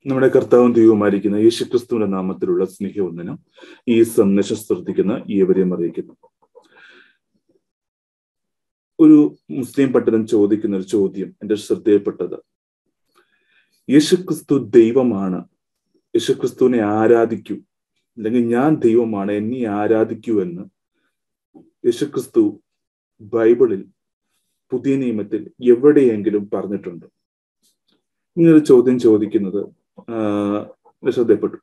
നമ്മുടെ കർത്താവും ദൈവമായിരിക്കുന്ന യേശുക്രിസ്തുവിന്റെ നാമത്തിലുള്ള സ്നേഹവന്ദനം ഈ സന്ദേശം ശ്രദ്ധിക്കുന്ന ഏവരെയും അറിയിക്കുന്നു ഒരു മുസ്ലിം പണ്ഡിതൻ ചോദിക്കുന്ന ഒരു ചോദ്യം എന്റെ ശ്രദ്ധയിൽപ്പെട്ടത് യേശുക്രിസ്തു ദൈവമാണ് യേശുക്രിസ്തുവിനെ ആരാധിക്കൂ അല്ലെങ്കിൽ ഞാൻ ദൈവമാണ് എന്നെ ആരാധിക്കൂ എന്ന് യേശുക്രിസ്തു ബൈബിളിൽ പുതിയ നിയമത്തിൽ എവിടെയെങ്കിലും പറഞ്ഞിട്ടുണ്ട് ഇങ്ങനൊരു ചോദ്യം ചോദിക്കുന്നത് ശ്രദ്ധപ്പെട്ടു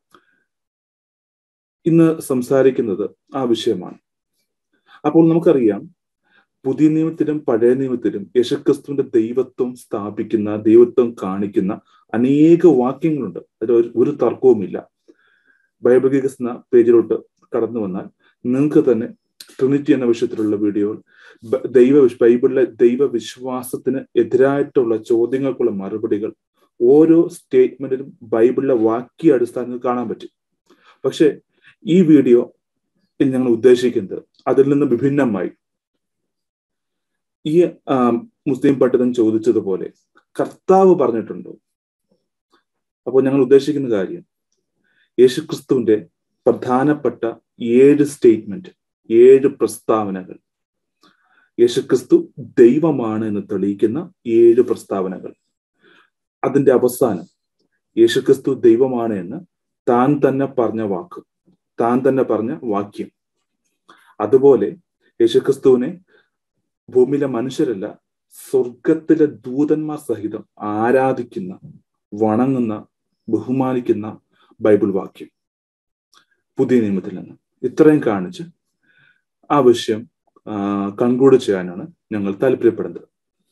ഇന്ന് സംസാരിക്കുന്നത് ആ വിഷയമാണ് അപ്പോൾ നമുക്കറിയാം പുതിയ നിയമത്തിലും പഴയ നിയമത്തിലും യേശുക്രിസ്തുവിന്റെ ദൈവത്വം സ്ഥാപിക്കുന്ന ദൈവത്വം കാണിക്കുന്ന അനേക വാക്യങ്ങളുണ്ട് അതിൽ ഒരു തർക്കവുമില്ല ബൈബിൾ ഗീസ് എന്ന പേജിലോട്ട് കടന്നു വന്നാൽ നിങ്ങൾക്ക് തന്നെ ട്രിനിറ്റി എന്ന വിഷയത്തിലുള്ള വീഡിയോകൾ ദൈവ ബൈബിളിലെ ദൈവവിശ്വാസത്തിന് എതിരായിട്ടുള്ള ചോദ്യങ്ങൾക്കുള്ള മറുപടികൾ ഓരോ സ്റ്റേറ്റ്മെന്റിലും ബൈബിളിലെ വാക്യ അടിസ്ഥാനത്തിൽ കാണാൻ പറ്റും പക്ഷെ ഈ വീഡിയോ ഞങ്ങൾ ഉദ്ദേശിക്കുന്നത് അതിൽ നിന്ന് വിഭിന്നമായി ഈ മുസ്ലിം പണ്ഡിതൻ ചോദിച്ചതുപോലെ കർത്താവ് പറഞ്ഞിട്ടുണ്ടോ അപ്പോൾ ഞങ്ങൾ ഉദ്ദേശിക്കുന്ന കാര്യം യേശുക്രിസ്തുവിന്റെ പ്രധാനപ്പെട്ട ഏഴ് സ്റ്റേറ്റ്മെന്റ് ഏഴ് പ്രസ്താവനകൾ യേശുക്രിസ്തു ദൈവമാണ് എന്ന് തെളിയിക്കുന്ന ഏഴ് പ്രസ്താവനകൾ അതിന്റെ അവസാനം യേശുക്രിസ്തു ദൈവമാണ് എന്ന് താൻ തന്നെ പറഞ്ഞ വാക്ക് താൻ തന്നെ പറഞ്ഞ വാക്യം അതുപോലെ യേശുക്രിസ്തുവിനെ ഭൂമിയിലെ മനുഷ്യരല്ല സ്വർഗത്തിലെ ദൂതന്മാർ സഹിതം ആരാധിക്കുന്ന വണങ്ങുന്ന ബഹുമാനിക്കുന്ന ബൈബിൾ വാക്യം പുതിയ നിയമത്തിൽ നിന്ന് ഇത്രയും കാണിച്ച് ആ വിഷയം കൺക്ലൂഡ് ചെയ്യാനാണ് ഞങ്ങൾ താല്പര്യപ്പെടുന്നത്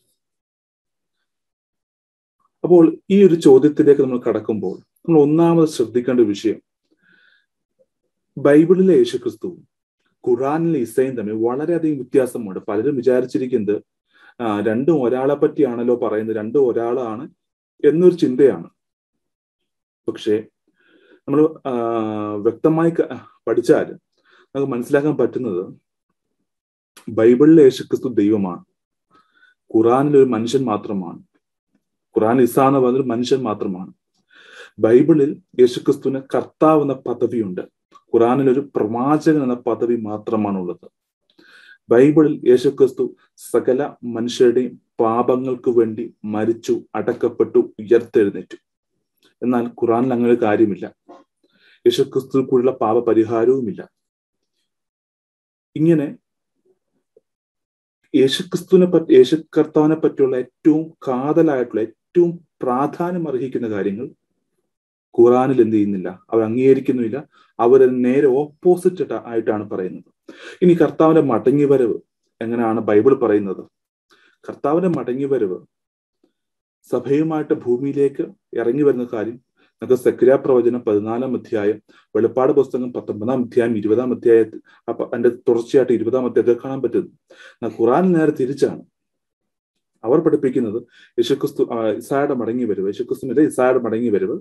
അപ്പോൾ ഈ ഒരു ചോദ്യത്തിലേക്ക് നമ്മൾ കടക്കുമ്പോൾ നമ്മൾ ഒന്നാമത് ശ്രദ്ധിക്കേണ്ട വിഷയം ബൈബിളിലെ യേശുക്രിസ്തുവും ഖുറാനിലെ ഇസയും തമ്മിൽ വളരെയധികം വ്യത്യാസമുണ്ട് പലരും വിചാരിച്ചിരിക്കുന്നത് രണ്ടും ഒരാളെ പറ്റിയാണല്ലോ പറയുന്നത് രണ്ടും ഒരാളാണ് എന്നൊരു ചിന്തയാണ് പക്ഷേ നമ്മൾ വ്യക്തമായി പഠിച്ചാൽ നമുക്ക് മനസ്സിലാക്കാൻ പറ്റുന്നത് ബൈബിളിലെ യേശുക്രിസ്തു ദൈവമാണ് ഖുറാനിൽ ഒരു മനുഷ്യൻ മാത്രമാണ് ഖുറാൻ ഇസ എന്ന് പറഞ്ഞൊരു മനുഷ്യൻ മാത്രമാണ് ബൈബിളിൽ യേശുക്രിസ്തുവിന് കർത്താവ് എന്ന പദവിയുണ്ട് ഖുറാനിൽ ഒരു പ്രവാചകൻ എന്ന പദവി മാത്രമാണ് ഉള്ളത് ബൈബിളിൽ യേശുക്രിസ്തു സകല മനുഷ്യരുടെയും പാപങ്ങൾക്ക് വേണ്ടി മരിച്ചു അടക്കപ്പെട്ടു ഉയർത്തെഴുന്നേറ്റു എന്നാൽ ഖുറാനിൽ അങ്ങനെ ഒരു കാര്യമില്ല യേശുക്രിസ്തു കൂടിയുള്ള പാപ പരിഹാരവുമില്ല ഇങ്ങനെ യേശുക്രിസ്തുവിനെ പറ്റി യേശു കർത്താവിനെ പറ്റിയുള്ള ഏറ്റവും കാതലായിട്ടുള്ള ഏറ്റവും പ്രാധാന്യം അർഹിക്കുന്ന കാര്യങ്ങൾ ഖുറാനിൽ എന്ത് ചെയ്യുന്നില്ല അവർ അംഗീകരിക്കുന്നില്ല അവർ നേരെ ഓപ്പോസിറ്റ് ആയിട്ടാണ് പറയുന്നത് ഇനി കർത്താവിന്റെ മടങ്ങി വരവ് എങ്ങനെയാണ് ബൈബിൾ പറയുന്നത് കർത്താവിന്റെ മടങ്ങി വരവ് സഭയുമായിട്ട് ഭൂമിയിലേക്ക് ഇറങ്ങി വരുന്ന കാര്യം നമുക്ക് സക്രിയ പ്രവചനം പതിനാലാം അധ്യായം വെളിപ്പാട് പുസ്തകം പത്തൊമ്പതാം അധ്യായം ഇരുപതാം അധ്യായത്തിൽ അപ്പൊ അതിന്റെ തുടർച്ചയായിട്ട് ഇരുപതാം അധ്യായത്തിൽ കാണാൻ പറ്റുന്നു ഖുറാൻ നേരെ തിരിച്ചാണ് അവർ പഠിപ്പിക്കുന്നത് യേശുക്രിസ്തു ഇസായുടെ മടങ്ങി വരവ് യേശുക്രിസ്തുവിന്റെ ഇസായുടെ മടങ്ങി വരവ്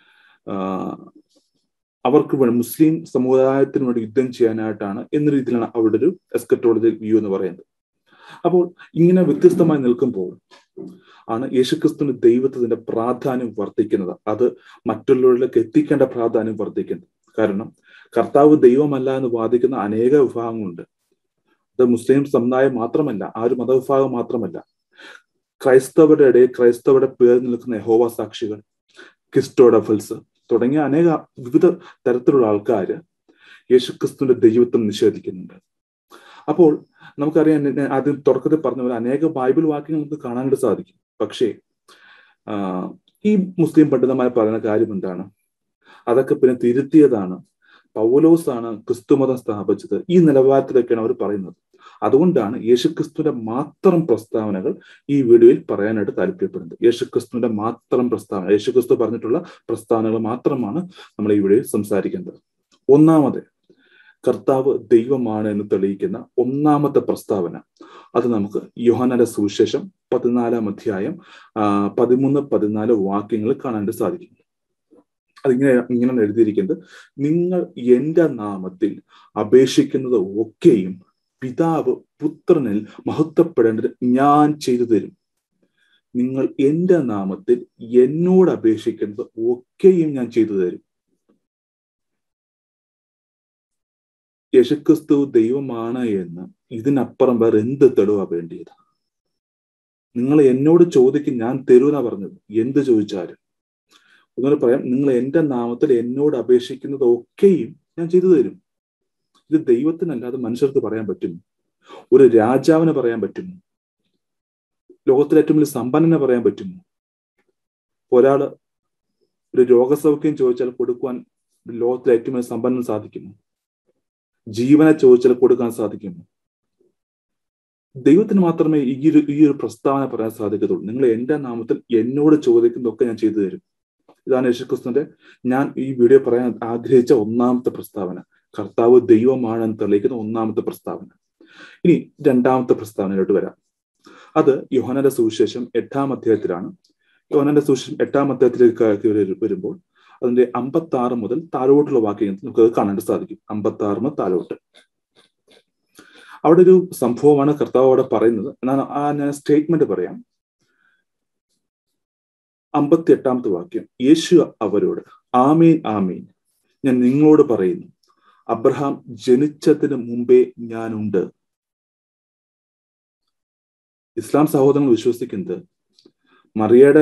അവർക്ക് വേണ്ടി മുസ്ലിം സമുദായത്തിന് വേണ്ടി യുദ്ധം ചെയ്യാനായിട്ടാണ് എന്ന രീതിയിലാണ് അവരുടെ ഒരു എസ്കറ്റോളജി വ്യൂ എന്ന് പറയുന്നത് അപ്പോൾ ഇങ്ങനെ വ്യത്യസ്തമായി നിൽക്കുമ്പോൾ ആണ് യേശുക്രിസ്തുവിന്റെ ദൈവത്തിന്റെ പ്രാധാന്യം വർദ്ധിക്കുന്നത് അത് മറ്റുള്ളവരിലേക്ക് എത്തിക്കേണ്ട പ്രാധാന്യം വർദ്ധിക്കുന്നത് കാരണം കർത്താവ് ദൈവമല്ല എന്ന് വാദിക്കുന്ന അനേക വിഭാഗങ്ങളുണ്ട് അത് മുസ്ലിം സമുദായം മാത്രമല്ല ആ ഒരു മതവിഭാഗം മാത്രമല്ല ക്രൈസ്തവരുടെ ഇടയിൽ ക്രൈസ്തവരുടെ പേര് നിൽക്കുന്ന യഹോവ സാക്ഷികൾ ക്രിസ്റ്റോഡഫൽസ് തുടങ്ങിയ അനേക വിവിധ തരത്തിലുള്ള ആൾക്കാർ യേശുക്രിസ്തുവിന്റെ ദൈവത്വം നിഷേധിക്കുന്നുണ്ട് അപ്പോൾ നമുക്കറിയാം ആദ്യം തുടക്കത്തിൽ പറഞ്ഞ പോലെ അനേക ബൈബിൾ വാക്യങ്ങൾ നമുക്ക് കാണാനായിട്ട് സാധിക്കും പക്ഷേ ഈ മുസ്ലിം പണ്ഡിതന്മാർ പറയുന്ന കാര്യം എന്താണ് അതൊക്കെ പിന്നെ തിരുത്തിയതാണ് പൗലോസ് ആണ് ക്രിസ്തുമതം സ്ഥാപിച്ചത് ഈ നിലവാരത്തിലൊക്കെയാണ് അവർ പറയുന്നത് അതുകൊണ്ടാണ് യേശുക്രിസ്തുവിന്റെ മാത്രം പ്രസ്താവനകൾ ഈ വീഡിയോയിൽ പറയാനായിട്ട് താല്പര്യപ്പെടുന്നത് യേശുക്രിസ്തുവിന്റെ മാത്രം പ്രസ്താവന യേശുക്രിസ്തു പറഞ്ഞിട്ടുള്ള പ്രസ്താവനകൾ മാത്രമാണ് നമ്മൾ ഈ വീഡിയോയിൽ സംസാരിക്കുന്നത് ഒന്നാമത് കർത്താവ് ദൈവമാണ് എന്ന് തെളിയിക്കുന്ന ഒന്നാമത്തെ പ്രസ്താവന അത് നമുക്ക് യോഹനന്റെ സുവിശേഷം പതിനാലാം അധ്യായം പതിമൂന്ന് പതിനാല് വാക്യങ്ങൾ കാണാനായിട്ട് സാധിക്കും അതിങ്ങനെ ഇങ്ങനെ എഴുതിയിരിക്കുന്നത് നിങ്ങൾ എന്റെ നാമത്തിൽ അപേക്ഷിക്കുന്നത് ഒക്കെയും പിതാവ് പുത്രനിൽ മഹത്വപ്പെടേണ്ടത് ഞാൻ ചെയ്തു തരും നിങ്ങൾ എൻ്റെ നാമത്തിൽ എന്നോട് അപേക്ഷിക്കുന്നത് ഒക്കെയും ഞാൻ ചെയ്തു തരും യേശുക്രിസ്തു ദൈവമാണ് എന്ന് ഇതിനപ്പുറം വേറെ എന്ത് തെളിവാ വേണ്ടിയത് നിങ്ങൾ എന്നോട് ചോദിക്കും ഞാൻ തരൂന്നാ പറഞ്ഞത് എന്ത് ചോദിച്ചാലും ഒന്നുകൂടെ പറയാം നിങ്ങൾ എൻ്റെ നാമത്തിൽ എന്നോട് അപേക്ഷിക്കുന്നത് ഒക്കെയും ഞാൻ ചെയ്തു തരും ഇത് ദൈവത്തിനല്ലാതെ മനുഷ്യർക്ക് പറയാൻ പറ്റും ഒരു രാജാവിന് പറയാൻ പറ്റുമോ ലോകത്തിലെ ഏറ്റവും വലിയ സമ്പന്നനെ പറയാൻ പറ്റുമോ ഒരാള് ഒരു രോഗസൗഖ്യം ചോദിച്ചാൽ കൊടുക്കുവാൻ ലോകത്തിലെ ഏറ്റവും വലിയ സമ്പന്നന് സാധിക്കുമോ ജീവനെ ചോദിച്ചാൽ കൊടുക്കാൻ സാധിക്കുമോ ദൈവത്തിന് മാത്രമേ ഈ ഒരു ഈ ഒരു പ്രസ്താവന പറയാൻ സാധിക്കത്തുള്ളൂ നിങ്ങൾ എന്റെ നാമത്തിൽ എന്നോട് ചോദിക്കുന്നതൊക്കെ ഞാൻ ചെയ്തു തരും ഇതാണ് യേശുക്രിസ്തുവിന്റെ ഞാൻ ഈ വീഡിയോ പറയാൻ ആഗ്രഹിച്ച ഒന്നാമത്തെ പ്രസ്താവന കർത്താവ് ദൈവമാണെന്ന് തെളിയിക്കുന്ന ഒന്നാമത്തെ പ്രസ്താവന ഇനി രണ്ടാമത്തെ പ്രസ്താവനയിലോട്ട് വരാം അത് യോഹനന്റെ സുവിശേഷം എട്ടാം അധ്യായത്തിലാണ് യോഹനന്റെ സുവിശേഷം എട്ടാം അധ്യായത്തിലേക്ക് വരുമ്പോൾ അതിന്റെ അമ്പത്തി ആറ് മുതൽ താഴോട്ടുള്ള വാക്യങ്ങൾ നമുക്ക് അത് കാണാൻ സാധിക്കും അമ്പത്തി ആറ് മുതൽ താഴോട്ട് അവിടെ ഒരു സംഭവമാണ് കർത്താവ് അവിടെ പറയുന്നത് എന്നാൽ ആ ഞാൻ സ്റ്റേറ്റ്മെന്റ് പറയാം അമ്പത്തി എട്ടാമത്തെ വാക്യം യേശു അവരോട് ആമീൻ ആമീൻ ഞാൻ നിങ്ങളോട് പറയുന്നു അബ്രഹാം ജനിച്ചതിന് മുമ്പേ ഞാനുണ്ട് ഇസ്ലാം സഹോദരങ്ങൾ വിശ്വസിക്കുന്നത് മറിയയുടെ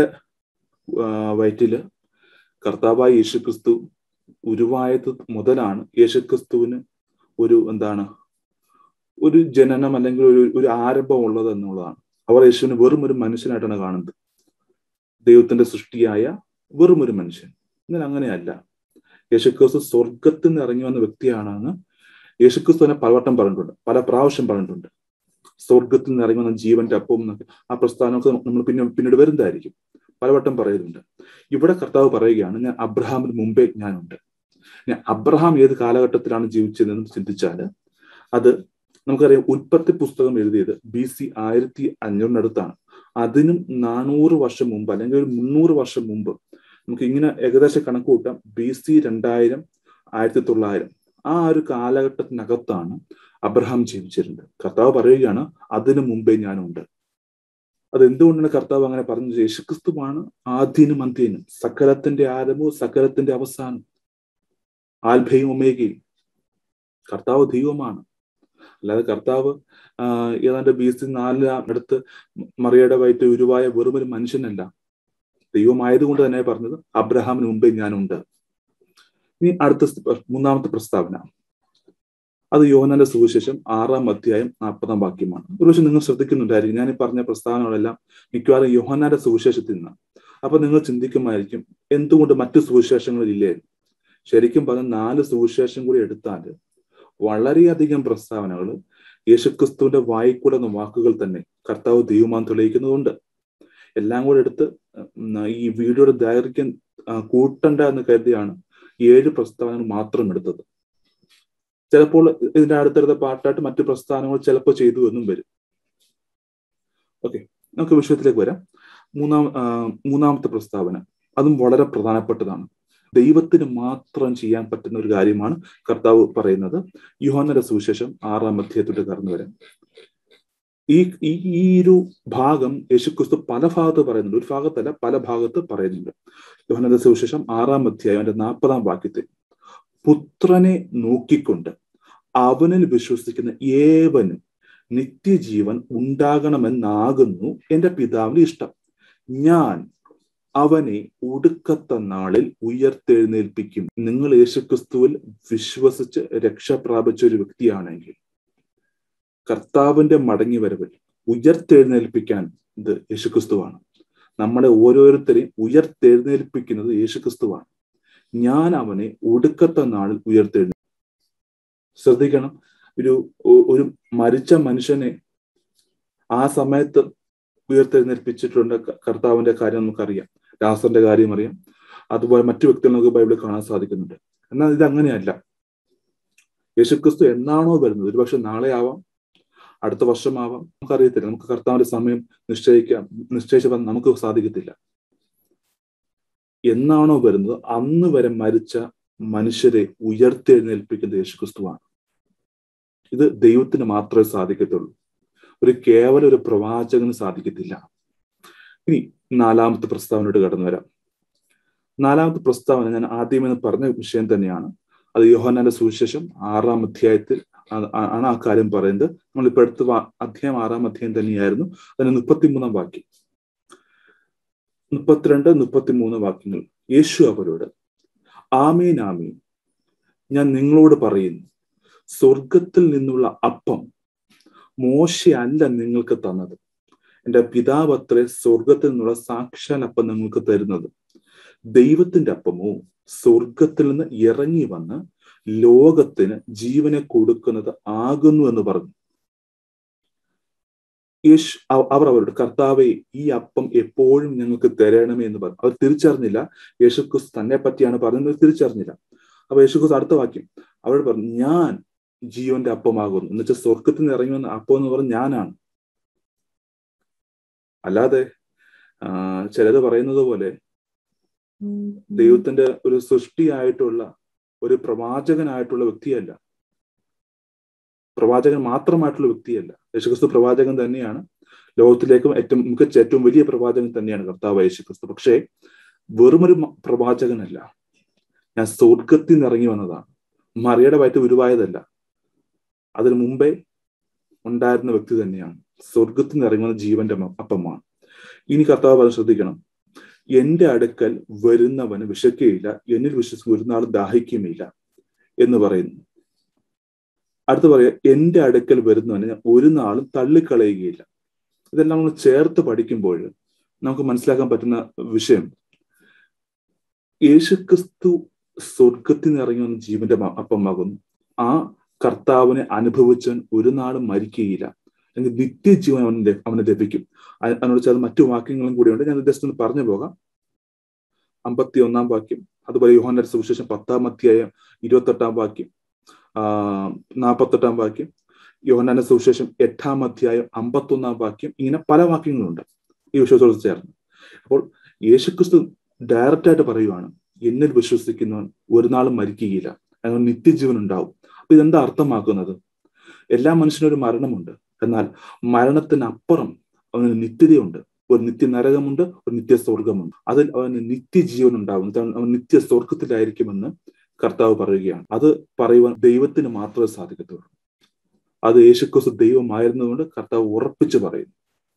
വയറ്റില് കർത്താവായ യേശുക്രിസ്തു ഉരുവായത് മുതലാണ് യേശുക്രിസ്തുവിന് ഒരു എന്താണ് ഒരു ജനനം അല്ലെങ്കിൽ ഒരു ഒരു ആരംഭം ഉള്ളത് എന്നുള്ളതാണ് അവർ യേശുവിനെ വെറും ഒരു മനുഷ്യനായിട്ടാണ് കാണുന്നത് ദൈവത്തിന്റെ സൃഷ്ടിയായ വെറും ഒരു മനുഷ്യൻ എന്നാൽ അങ്ങനെയല്ല യേശുക്രിസ്തു സ്വർഗത്തിൽ നിന്ന് ഇറങ്ങി വന്ന വ്യക്തിയാണെന്ന് യേശുക്രിസ്തു തന്നെ പലവട്ടം പറഞ്ഞിട്ടുണ്ട് പല പ്രാവശ്യം പറഞ്ഞിട്ടുണ്ട് സ്വർഗത്തിൽ നിന്ന് ഇറങ്ങി വന്ന ജീവന്റെ അപ്പം എന്നൊക്കെ ആ പ്രസ്ഥാനമൊക്കെ നമ്മൾ പിന്നെ പിന്നീട് വരുന്നതായിരിക്കും പലവട്ടം പറയുന്നുണ്ട് ഇവിടെ കർത്താവ് പറയുകയാണ് ഞാൻ അബ്രഹാമിന് മുമ്പേ ഞാനുണ്ട് ഞാൻ അബ്രഹാം ഏത് കാലഘട്ടത്തിലാണ് ജീവിച്ചതെന്ന് ചിന്തിച്ചാൽ അത് നമുക്കറിയാം ഉൽപ്പത്തി പുസ്തകം എഴുതിയത് ബി സി ആയിരത്തി അഞ്ഞൂറിനടുത്താണ് അതിനും നാനൂറ് വർഷം മുമ്പ് അല്ലെങ്കിൽ ഒരു മുന്നൂറ് വർഷം മുമ്പ് നമുക്ക് ഇങ്ങനെ ഏകദേശം കണക്ക് കൂട്ടാം ബി സി രണ്ടായിരം ആയിരത്തി തൊള്ളായിരം ആ ഒരു കാലഘട്ടത്തിനകത്താണ് അബ്രഹാം ജീവിച്ചിരുന്നത് കർത്താവ് പറയുകയാണ് അതിനു മുമ്പേ ഞാനുണ്ട് അത് എന്തുകൊണ്ടാണ് കർത്താവ് അങ്ങനെ പറഞ്ഞത് യേശുക്രിസ്തുവാണ് ആദ്യനും അന്ത്യനും സകലത്തിന്റെ ആരംഭവും സകലത്തിന്റെ അവസാനം ആൽഭയും ഒമേഗയും കർത്താവ് ദൈവമാണ് അല്ലാതെ കർത്താവ് ഏതാണ്ട് ബി സി നാലിലാം അടുത്ത് മറിയയുടെ വയറ്റ് ഉരുവായ വെറും ഒരു മനുഷ്യനല്ല ദൈവമായതുകൊണ്ട് തന്നെ പറഞ്ഞത് അബ്രഹാമിന് മുമ്പേ ഞാനുണ്ട് ഇനി അടുത്ത മൂന്നാമത്തെ പ്രസ്താവന അത് യോഹനന്റെ സുവിശേഷം ആറാം അധ്യായം നാൽപ്പതാം വാക്യമാണ് ഒരുപക്ഷെ നിങ്ങൾ ശ്രദ്ധിക്കുന്നുണ്ടായിരിക്കും ഞാൻ ഈ പറഞ്ഞ പ്രസ്താവനകളെല്ലാം മിക്കവാറും യോഹനാന്റെ സുവിശേഷത്തിൽ നിന്ന് അപ്പൊ നിങ്ങൾ ചിന്തിക്കുമായിരിക്കും എന്തുകൊണ്ട് മറ്റു സുവിശേഷങ്ങളില്ലേ ശരിക്കും പറഞ്ഞ നാല് സുവിശേഷം കൂടി എടുത്താൽ വളരെയധികം പ്രസ്താവനകൾ യേശുക്രിസ്തുവിന്റെ വായിക്കൂടുന്ന വാക്കുകൾ തന്നെ കർത്താവ് ദൈവമാൻ തെളിയിക്കുന്നതുണ്ട് എല്ലാം കൂടെ എടുത്ത് ഈ വീഡിയോയുടെ ദൈർഘ്യം കൂട്ടണ്ട എന്ന് കരുതിയാണ് ഏഴ് പ്രസ്താവനകൾ മാത്രം എടുത്തത് ചിലപ്പോൾ ഇതിന്റെ അടുത്തടുത്ത പാർട്ടായിട്ട് മറ്റു പ്രസ്ഥാനങ്ങൾ ചിലപ്പോൾ ചെയ്തു എന്നും വരും ഓക്കെ നമുക്ക് വിഷയത്തിലേക്ക് വരാം മൂന്നാം മൂന്നാമത്തെ പ്രസ്താവന അതും വളരെ പ്രധാനപ്പെട്ടതാണ് ദൈവത്തിന് മാത്രം ചെയ്യാൻ പറ്റുന്ന ഒരു കാര്യമാണ് കർത്താവ് പറയുന്നത് യുഹോന്നര സുവിശേഷം ആറാം അധ്യായത്തോട്ട് കടന്നു വരാം ഈ ഈ ഒരു ഭാഗം യേശുക്രിസ്തു പല ഭാഗത്ത് പറയുന്നുണ്ട് ഒരു ഭാഗത്തല്ല പല ഭാഗത്ത് പറയുന്നുണ്ട് യോഹനದ സുവിശേഷം ആറാം അധ്യായം അതിന്റെ നാൽപ്പതാം വാക്യത്തിൽ പുത്രനെ നോക്കിക്കൊണ്ട് അവനിൽ വിശ്വസിക്കുന്ന ഏവനും നിത്യജീവൻ ഉണ്ടാകണമെന്നാകുന്നു എന്റെ പിതാവിന് ഇഷ്ടം ഞാൻ അവനെ ഒടുക്കത്ത നാളിൽ ഉയർത്തെഴുന്നേൽപ്പിക്കും നിങ്ങൾ യേശുക്രിസ്തുവിൽ വിശ്വസിച്ച് രക്ഷ പ്രാപിച്ച ഒരു വ്യക്തിയാണെങ്കിൽ കർത്താവിന്റെ മടങ്ങി വരവിൽ ഉയർത്തെഴുന്നേൽപ്പിക്കാൻ ഇത് യേശുക്രിസ്തുവാണ് നമ്മളെ ഓരോരുത്തരെയും ഉയർത്തെഴുന്നേൽപ്പിക്കുന്നത് യേശുക്രിസ്തുവാണ് ഞാൻ അവനെ ഒടുക്കത്ത നാളിൽ ഉയർത്തെഴുന്നേൽ ശ്രദ്ധിക്കണം ഒരു ഒരു മരിച്ച മനുഷ്യനെ ആ സമയത്ത് ഉയർത്തെഴുന്നേൽപ്പിച്ചിട്ടുണ്ട് കർത്താവിന്റെ കാര്യം നമുക്കറിയാം രാസന്റെ കാര്യം അറിയാം അതുപോലെ മറ്റു വ്യക്തികൾ നമുക്ക് ബൈബിളിൽ കാണാൻ സാധിക്കുന്നുണ്ട് എന്നാൽ ഇത് അങ്ങനെയല്ല യേശുക്രിസ്തു എന്നാണോ വരുന്നത് ഒരുപക്ഷെ നാളെ ആവാം അടുത്ത വർഷമാവാം നമുക്കറിയത്തില്ല നമുക്ക് കർത്താവിന്റെ സമയം നിശ്ചയിക്കാം നിശ്ചയിച്ച നമുക്ക് സാധിക്കത്തില്ല എന്നാണോ വരുന്നത് അന്ന് വരെ മരിച്ച മനുഷ്യരെ ഉയർത്തെഴുന്നേൽപ്പിക്കുന്നത് യേശുക്രിസ്തുവാണ് ഇത് ദൈവത്തിന് മാത്രമേ സാധിക്കത്തുള്ളൂ ഒരു കേവല ഒരു പ്രവാചകന് സാധിക്കത്തില്ല ഇനി നാലാമത്തെ പ്രസ്താവനയോട് കടന്നു വരാം നാലാമത്തെ പ്രസ്താവന ഞാൻ ആദ്യമേ പറഞ്ഞ വിഷയം തന്നെയാണ് അത് യോഹന്നാന്റെ സുവിശേഷം ആറാം അധ്യായത്തിൽ ആണ് ആ കാര്യം പറയുന്നത് നമ്മളിപ്പോ അടുത്ത അധ്യായം ആറാം അധ്യായം തന്നെയായിരുന്നു അതിന് മുപ്പത്തിമൂന്നാം വാക്യം മുപ്പത്തിരണ്ട് മുപ്പത്തിമൂന്ന് വാക്യങ്ങൾ യേശു അവരോട് ആമീൻ ആമീൻ ഞാൻ നിങ്ങളോട് പറയുന്നു സ്വർഗത്തിൽ നിന്നുള്ള അപ്പം മോശയല്ല നിങ്ങൾക്ക് തന്നത് എന്റെ പിതാവ് അത്ര സ്വർഗത്തിൽ നിന്നുള്ള സാക്ഷാൽ അപ്പം നിങ്ങൾക്ക് തരുന്നത് ദൈവത്തിന്റെ അപ്പമോ സ്വർഗത്തിൽ നിന്ന് ഇറങ്ങി വന്ന് ലോകത്തിന് ജീവനെ കൊടുക്കുന്നത് ആകുന്നു എന്ന് പറഞ്ഞു യേശു അവർ അവരുടെ കർത്താവെ ഈ അപ്പം എപ്പോഴും ഞങ്ങൾക്ക് തരണമേ എന്ന് പറഞ്ഞു അവർ തിരിച്ചറിഞ്ഞില്ല യേശുക്രിസ്തു തന്നെ പറ്റിയാണ് പറഞ്ഞത് തിരിച്ചറിഞ്ഞില്ല അപ്പൊ യേശുക്രിസ്തു അടുത്ത വാക്യം അവർ പറഞ്ഞു ഞാൻ ജീവന്റെ അപ്പമാകുന്നു എന്ന് വെച്ചാൽ സ്വർഗത്തിൽ നിന്ന് ഇറങ്ങി വന്ന അപ്പം എന്ന് പറഞ്ഞ ഞാനാണ് അല്ലാതെ ചിലത് പറയുന്നത് പോലെ ദൈവത്തിന്റെ ഒരു സൃഷ്ടിയായിട്ടുള്ള ഒരു പ്രവാചകനായിട്ടുള്ള വ്യക്തിയല്ല പ്രവാചകൻ മാത്രമായിട്ടുള്ള വ്യക്തിയല്ല യേശുക്രിസ്തു പ്രവാചകൻ തന്നെയാണ് ലോകത്തിലേക്കും ഏറ്റവും മികച്ച ഏറ്റവും വലിയ പ്രവാചകൻ തന്നെയാണ് കർത്താവ് യേശുക്രിസ്തു പക്ഷേ വെറുമൊരു പ്രവാചകനല്ല ഞാൻ സ്വർഗത്തിൽ നിന്ന് ഇറങ്ങി വന്നതാണ് മറിയുടെ വയറ്റ് ഉരുവായതല്ല അതിനു മുമ്പേ ഉണ്ടായിരുന്ന വ്യക്തി തന്നെയാണ് സ്വർഗത്തിൽ നിന്ന് ഇറങ്ങുന്ന ജീവന്റെ അപ്പമാണ് ഇനി കർത്താവ് പറഞ്ഞ് ശ്രദ്ധിക്കണം എന്റെ അടുക്കൽ വരുന്നവന് വിശക്കുകയില്ല എന്നിൽ വിശ്വസിച്ച് ഒരു നാൾ ദാഹിക്കുമില്ല എന്ന് പറയുന്നു അടുത്ത് പറയാ എന്റെ അടുക്കൽ വരുന്നവന് ഞാൻ ഒരു നാളും തള്ളിക്കളയുകയില്ല ഇതെല്ലാം നമ്മൾ ചേർത്ത് പഠിക്കുമ്പോൾ നമുക്ക് മനസ്സിലാക്കാൻ പറ്റുന്ന വിഷയം യേശുക്രിസ്തു സ്വർഗത്തിൽ നിന്ന് ഇറങ്ങി വന്ന ജീവന്റെ അപ്പമാകുന്നു ആ കർത്താവിനെ അനുഭവിച്ചവൻ ഒരു നാളും മരിക്കുകയില്ല അല്ലെങ്കിൽ നിത്യജീവൻ അവന് അവന് ലഭിക്കും അതിനോട് ചേർന്ന് മറ്റു വാക്യങ്ങളും കൂടിയുണ്ട് ഞാൻ ജസ്റ്റ് ഒന്ന് പറഞ്ഞു പോകാം അമ്പത്തി ഒന്നാം വാക്യം അതുപോലെ യോഹന്റെ സുവിശേഷം പത്താം അധ്യായം ഇരുപത്തെട്ടാം വാക്യം ആ നാൽപ്പത്തെട്ടാം വാക്യം യോഹന്നാന്റെ സുവിശേഷം എട്ടാം അധ്യായം അമ്പത്തൊന്നാം വാക്യം ഇങ്ങനെ പല വാക്യങ്ങളുണ്ട് ഈ വിശ്വാസത്തോട് ചേർന്ന് അപ്പോൾ യേശുക്രിസ്തു ഡയറക്റ്റ് ആയിട്ട് പറയുവാണ് എന്നിൽ വിശ്വസിക്കുന്നവൻ ഒരു നാളും മരിക്കുകയില്ല അങ്ങനെ നിത്യജീവൻ ഉണ്ടാവും അപ്പൊ ഇതെന്താ അർത്ഥമാക്കുന്നത് എല്ലാ മനുഷ്യനും ഒരു മരണമുണ്ട് എന്നാൽ മരണത്തിനപ്പുറം അവന് നിത്യതയുണ്ട് ഒരു നിത്യ നരകമുണ്ട് ഒരു നിത്യ സ്വർഗമുണ്ട് അതിൽ അവന് നിത്യജീവൻ ഉണ്ടാവും അവൻ നിത്യ സ്വർഗത്തിലായിരിക്കുമെന്ന് കർത്താവ് പറയുകയാണ് അത് പറയുവാൻ ദൈവത്തിന് മാത്രമേ സാധിക്കത്തുള്ളൂ അത് യേശുക്രിസ്തു ദൈവമായിരുന്നതുകൊണ്ട് കർത്താവ് ഉറപ്പിച്ചു പറയുന്നു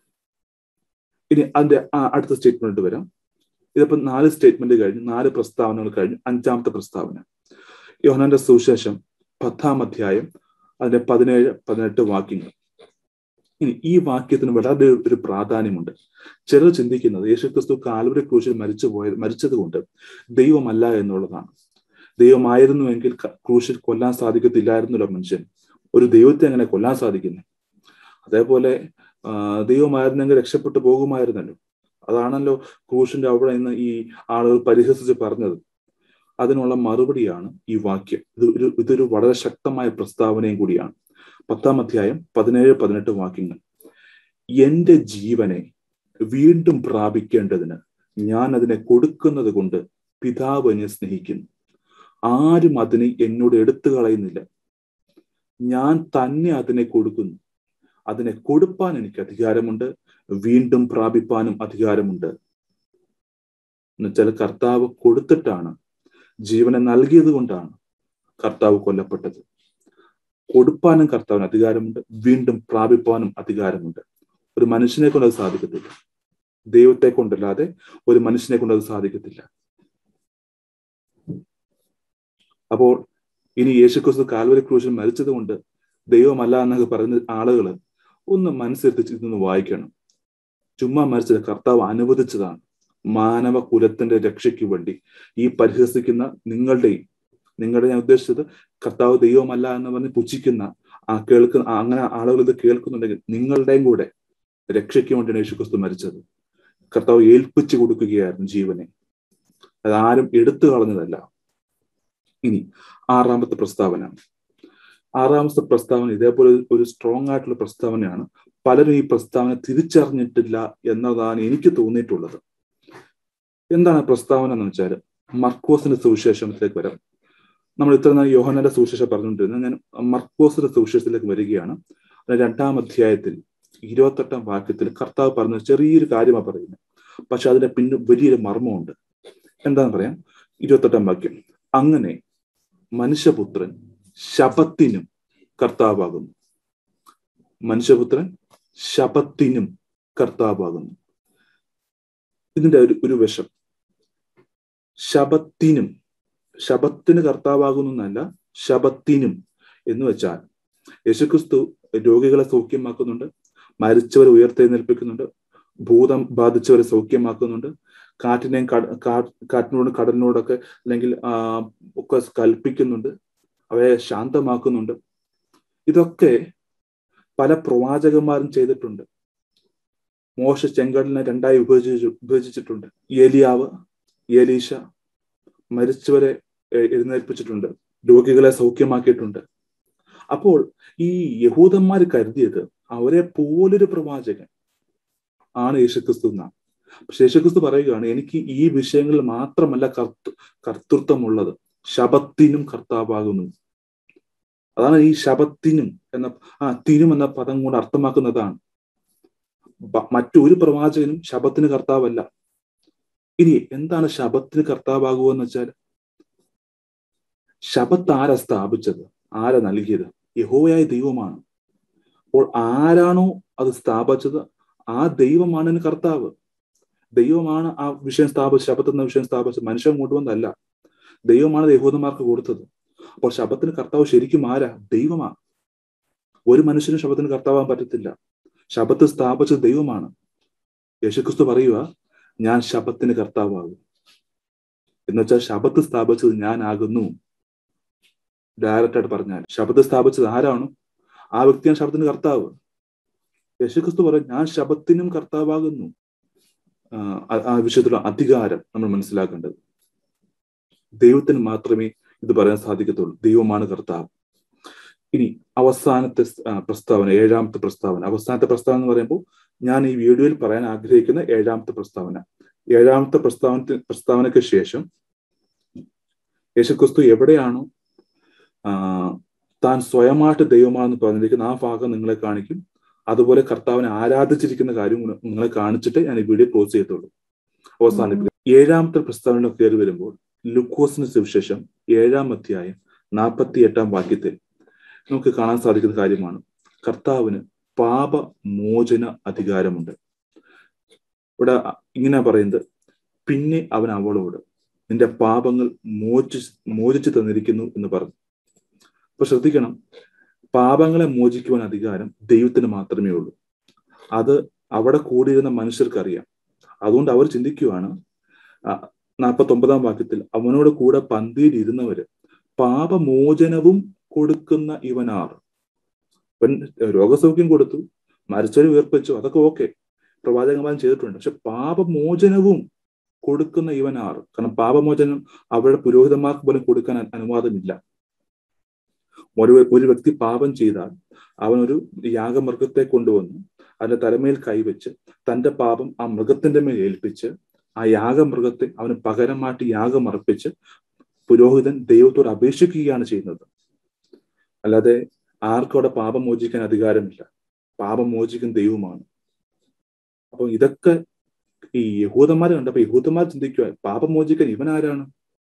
ഇനി അതിന്റെ അടുത്ത സ്റ്റേറ്റ്മെന്റ് വരാം ഇതിപ്പോ നാല് സ്റ്റേറ്റ്മെന്റ് കഴിഞ്ഞു നാല് പ്രസ്താവനകൾ കഴിഞ്ഞു അഞ്ചാമത്തെ പ്രസ്താവന യോഹനാന്റെ സുവിശേഷം പത്താം അധ്യായം അതിന്റെ പതിനേഴ് പതിനെട്ട് വാക്യങ്ങൾ ഇനി ഈ വാക്യത്തിന് വളരെ ഒരു പ്രാധാന്യമുണ്ട് ചിലർ ചിന്തിക്കുന്നത് യേശുക്രിസ്തു കാൽവരി ക്രൂശിൽ മരിച്ചു പോയത് മരിച്ചത് കൊണ്ട് ദൈവമല്ല എന്നുള്ളതാണ് ദൈവമായിരുന്നുവെങ്കിൽ ക്രൂശിൽ കൊല്ലാൻ സാധിക്കത്തില്ലായിരുന്നല്ലോ മനുഷ്യൻ ഒരു ദൈവത്തെ അങ്ങനെ കൊല്ലാൻ സാധിക്കുന്നു അതേപോലെ ദൈവമായിരുന്നെങ്കിൽ രക്ഷപ്പെട്ടു പോകുമായിരുന്നല്ലോ അതാണല്ലോ ക്രൂശിന്റെ അവിടെ നിന്ന് ഈ ആളുകൾ പരിഹസിച്ച് പറഞ്ഞത് അതിനുള്ള മറുപടിയാണ് ഈ വാക്യം ഇത് ഒരു ഇതൊരു വളരെ ശക്തമായ പ്രസ്താവനയും കൂടിയാണ് പത്താം അധ്യായം പതിനേഴ് പതിനെട്ട് വാക്യങ്ങൾ എന്റെ ജീവനെ വീണ്ടും പ്രാപിക്കേണ്ടതിന് ഞാൻ അതിനെ കൊടുക്കുന്നത് കൊണ്ട് പിതാവ് എന്നെ സ്നേഹിക്കുന്നു ആരും അതിനെ എന്നോട് എടുത്തു കളയുന്നില്ല ഞാൻ തന്നെ അതിനെ കൊടുക്കുന്നു അതിനെ കൊടുപ്പാൻ എനിക്ക് അധികാരമുണ്ട് വീണ്ടും പ്രാപിപ്പാനും അധികാരമുണ്ട് എന്നുവെച്ചാൽ കർത്താവ് കൊടുത്തിട്ടാണ് ജീവനെ നൽകിയത് കൊണ്ടാണ് കർത്താവ് കൊല്ലപ്പെട്ടത് കൊടുപ്പാനും കർത്താവിന് അധികാരമുണ്ട് വീണ്ടും പ്രാപിപ്പാനും അധികാരമുണ്ട് ഒരു മനുഷ്യനെ കൊണ്ട് അത് സാധിക്കത്തില്ല ദൈവത്തെ കൊണ്ടല്ലാതെ ഒരു മനുഷ്യനെ കൊണ്ട് അത് സാധിക്കത്തില്ല അപ്പോൾ ഇനി യേശുക്രിസ്തു കാൽവരി ക്രൂശിൽ മരിച്ചത് കൊണ്ട് ദൈവമല്ല എന്നൊക്കെ പറയുന്ന ആളുകൾ ഒന്ന് മനസ്സിലെത്തിച്ച് ഇതൊന്ന് വായിക്കണം ചുമ്മാ മരിച്ചത് കർത്താവ് അനുവദിച്ചതാണ് മാനവ കുലത്തിന്റെ രക്ഷയ്ക്ക് വേണ്ടി ഈ പരിഹസിക്കുന്ന നിങ്ങളുടെയും നിങ്ങളുടെ ഞാൻ ഉദ്ദേശിച്ചത് കർത്താവ് ദൈവമല്ല എന്ന് പറഞ്ഞ് പുച്ഛിക്കുന്ന ആ കേൾക്കുന്ന അങ്ങനെ ആളുകൾ ഇത് കേൾക്കുന്നുണ്ടെങ്കിൽ നിങ്ങളുടെയും കൂടെ രക്ഷയ്ക്ക് വേണ്ടിയാണ് യേശുക്രിസ്തു മരിച്ചത് കർത്താവ് ഏൽപ്പിച്ചു കൊടുക്കുകയായിരുന്നു ജീവനെ അത് ആരും എടുത്തു കളഞ്ഞതല്ല ഇനി ആറാമത്തെ പ്രസ്താവന ആറാമത്തെ പ്രസ്താവന ഇതേപോലെ ഒരു സ്ട്രോങ് ആയിട്ടുള്ള പ്രസ്താവനയാണ് പലരും ഈ പ്രസ്താവന തിരിച്ചറിഞ്ഞിട്ടില്ല എന്നതാണ് എനിക്ക് തോന്നിയിട്ടുള്ളത് എന്താണ് പ്രസ്താവന എന്ന് വെച്ചാൽ മർക്കോസിന്റെ സുവിശേഷത്തിലേക്ക് വരാം നമ്മൾ ഇത്ര നേരം യോഹനന്റെ സുവിശേഷം പറഞ്ഞുകൊണ്ടിരുന്നത് ഞാൻ മർക്കോസിന്റെ സുവിശേഷത്തിലേക്ക് വരികയാണ് രണ്ടാം അധ്യായത്തിൽ ഇരുപത്തെട്ടാം വാക്യത്തിൽ കർത്താവ് പറഞ്ഞ ചെറിയൊരു കാര്യമാണ് പറയുന്നത് പക്ഷെ അതിന്റെ പിന്നെ വലിയൊരു മർമ്മമുണ്ട് എന്താന്ന് പറയാം ഇരുപത്തെട്ടാം വാക്യം അങ്ങനെ മനുഷ്യപുത്രൻ ശപത്തിനും കർത്താവാകുന്നു മനുഷ്യപുത്രൻ ശപത്തിനും കർത്താവാകുന്നു ഇതിന്റെ ഒരു ഒരു വശം ശബത്തിനും ശബത്തിന് കർത്താവാകുന്നു എന്നല്ല ശബത്തിനും എന്ന് വെച്ചാൽ യേശുക്രിസ്തു രോഗികളെ സൗഖ്യമാക്കുന്നുണ്ട് മരിച്ചവരെ ഉയർത്തെഴുന്നേൽപ്പിക്കുന്നുണ്ട് ഭൂതം ബാധിച്ചവരെ സൗഖ്യമാക്കുന്നുണ്ട് കാറ്റിനെയും കാറ്റിനോടും കടലിനോടൊക്കെ അല്ലെങ്കിൽ ഒക്കെ കൽപ്പിക്കുന്നുണ്ട് അവയെ ശാന്തമാക്കുന്നുണ്ട് ഇതൊക്കെ പല പ്രവാചകന്മാരും ചെയ്തിട്ടുണ്ട് മോശ ചെങ്കടലിനെ രണ്ടായി വിഭജിച്ചു വിഭജിച്ചിട്ടുണ്ട് ഏലിയാവ് ഏലീഷ മരിച്ചവരെ എഴുന്നേൽപ്പിച്ചിട്ടുണ്ട് രോഗികളെ സൗഖ്യമാക്കിയിട്ടുണ്ട് അപ്പോൾ ഈ യഹൂദന്മാർ കരുതിയത് അവരെ പോലൊരു പ്രവാചകൻ ആണ് യേശുക്രിസ്തു എന്നാണ് പക്ഷെ യേശുക്രിസ്തു പറയുകയാണ് എനിക്ക് ഈ വിഷയങ്ങളിൽ മാത്രമല്ല കർത്ത കർത്തൃത്വമുള്ളത് ശബത്തിനും കർത്താവാകുന്നു അതാണ് ഈ ശബത്തിനും എന്ന ആ തിനും എന്ന പദം കൊണ്ട് അർത്ഥമാക്കുന്നതാണ് മറ്റൊരു പ്രവാചകനും ശബത്തിന് കർത്താവല്ല ഇനി എന്താണ് ശബത്തിന് കർത്താവാകുക എന്ന് വെച്ചാൽ ശബത്ത് ആരാ സ്ഥാപിച്ചത് ആരാ നൽകിയത് യഹോയായ ദൈവമാണ് അപ്പോൾ ആരാണോ അത് സ്ഥാപിച്ചത് ആ ദൈവമാണ് കർത്താവ് ദൈവമാണ് ആ വിഷയം സ്ഥാപിച്ചത് ശബത്ത് എന്ന വിഷയം സ്ഥാപിച്ചത് മനുഷ്യൻ കൊണ്ടുവന്നല്ല ദൈവമാണ് യഹൂദന്മാർക്ക് കൊടുത്തത് അപ്പോൾ ശബത്തിന് കർത്താവ് ശരിക്കും ആരാ ദൈവമാ ഒരു മനുഷ്യനും ശബത്തിന് കർത്താവാൻ പറ്റത്തില്ല ശബത്ത് സ്ഥാപിച്ചത് ദൈവമാണ് യേശുക്രിസ്തു പറയുക ഞാൻ ശബത്തിന് കർത്താവാകും എന്നുവെച്ചാൽ ശബത്ത് സ്ഥാപിച്ചത് ഞാനാകുന്നു ഡയറക്റ്റ് ആയിട്ട് പറഞ്ഞാൽ ശബത്ത് സ്ഥാപിച്ചത് ആരാണ് ആ വ്യക്തിയാണ് ശബത്തിന് കർത്താവ് യേശുക്രിസ്തു പറയും ഞാൻ ശബത്തിനും കർത്താവാകുന്നു ആ വിഷയത്തിലുള്ള അധികാരം നമ്മൾ മനസ്സിലാക്കേണ്ടത് ദൈവത്തിന് മാത്രമേ ഇത് പറയാൻ സാധിക്കത്തുള്ളൂ ദൈവമാണ് കർത്താവ് ഇനി അവസാനത്തെ പ്രസ്താവന ഏഴാമത്തെ പ്രസ്താവന അവസാനത്തെ പ്രസ്താവന എന്ന് പറയുമ്പോൾ ഞാൻ ഈ വീഡിയോയിൽ പറയാൻ ആഗ്രഹിക്കുന്ന ഏഴാമത്തെ പ്രസ്താവന ഏഴാമത്തെ പ്രസ്താവന പ്രസ്താവനയ്ക്ക് ശേഷം യേശുക്രിസ്തു എവിടെയാണോ താൻ സ്വയമായിട്ട് ദൈവമാണെന്ന് പറഞ്ഞിരിക്കുന്ന ആ ഭാഗം നിങ്ങളെ കാണിക്കും അതുപോലെ കർത്താവിനെ ആരാധിച്ചിരിക്കുന്ന കാര്യം നിങ്ങളെ കാണിച്ചിട്ട് ഞാൻ ഈ വീഡിയോ ക്ലോസ് ചെയ്യത്തുള്ളൂ അവസാനിപ്പിക്കും ഏഴാമത്തെ പ്രസ്താവന കയറി വരുമ്പോൾ ലുക്കോസിന് സുവിശേഷം ഏഴാം അധ്യായം നാൽപ്പത്തി എട്ടാം വാക്യത്തിൽ നമുക്ക് കാണാൻ സാധിക്കുന്ന കാര്യമാണ് കർത്താവിന് പാപമോചന അധികാരമുണ്ട് ഇവിടെ ഇങ്ങനെ പറയുന്നത് പിന്നെ അവൻ അവളോട് നിന്റെ പാപങ്ങൾ മോചി മോചിച്ചു തന്നിരിക്കുന്നു എന്ന് പറഞ്ഞു അപ്പൊ ശ്രദ്ധിക്കണം പാപങ്ങളെ മോചിക്കുവാൻ അധികാരം ദൈവത്തിന് മാത്രമേ ഉള്ളൂ അത് അവിടെ കൂടിയിരുന്ന മനുഷ്യർക്കറിയാം അതുകൊണ്ട് അവർ ചിന്തിക്കുവാണ് നാൽപ്പത്തി ഒമ്പതാം വാക്യത്തിൽ അവനോട് കൂടെ പന്തിയിൽ ഇരുന്നവര് പാപമോചനവും കൊടുക്കുന്ന ഇവനാർ ഇവൻ രോഗസൗഖ്യം കൊടുത്തു മരിച്ചവരെ ഉയർപ്പിച്ചു അതൊക്കെ ഓക്കെ പ്രവാചകന്മാരും ചെയ്തിട്ടുണ്ട് പക്ഷെ പാപമോചനവും കൊടുക്കുന്ന ഇവനാർ കാരണം പാപമോചനം അവരുടെ പുരോഹിതന്മാർക്ക് പോലും കൊടുക്കാൻ അനുവാദമില്ല ഒരു ഒരു വ്യക്തി പാപം ചെയ്താൽ അവനൊരു യാഗമൃഗത്തെ കൊണ്ടുവന്നു അതിന്റെ തലമേൽ കൈവച്ച് തന്റെ പാപം ആ മൃഗത്തിന്റെ മേൽ ഏൽപ്പിച്ച് ആ യാഗമൃഗത്തെ അവന് പകരമായിട്ട് യാഗമർപ്പിച്ച് പുരോഹിതൻ ദൈവത്തോട് അപേക്ഷിക്കുകയാണ് ചെയ്യുന്നത് അല്ലാതെ ആർക്കും അവിടെ പാപം മോചിക്കാൻ അധികാരമില്ല പാപം മോചിക്കുന്ന ദൈവമാണ് അപ്പൊ ഇതൊക്കെ ഈ യഹൂദന്മാരെ കണ്ടപ്പോ യഹൂദന്മാർ ചിന്തിക്കുക പാപം മോചിക്കാൻ ഇവൻ ആരാണ്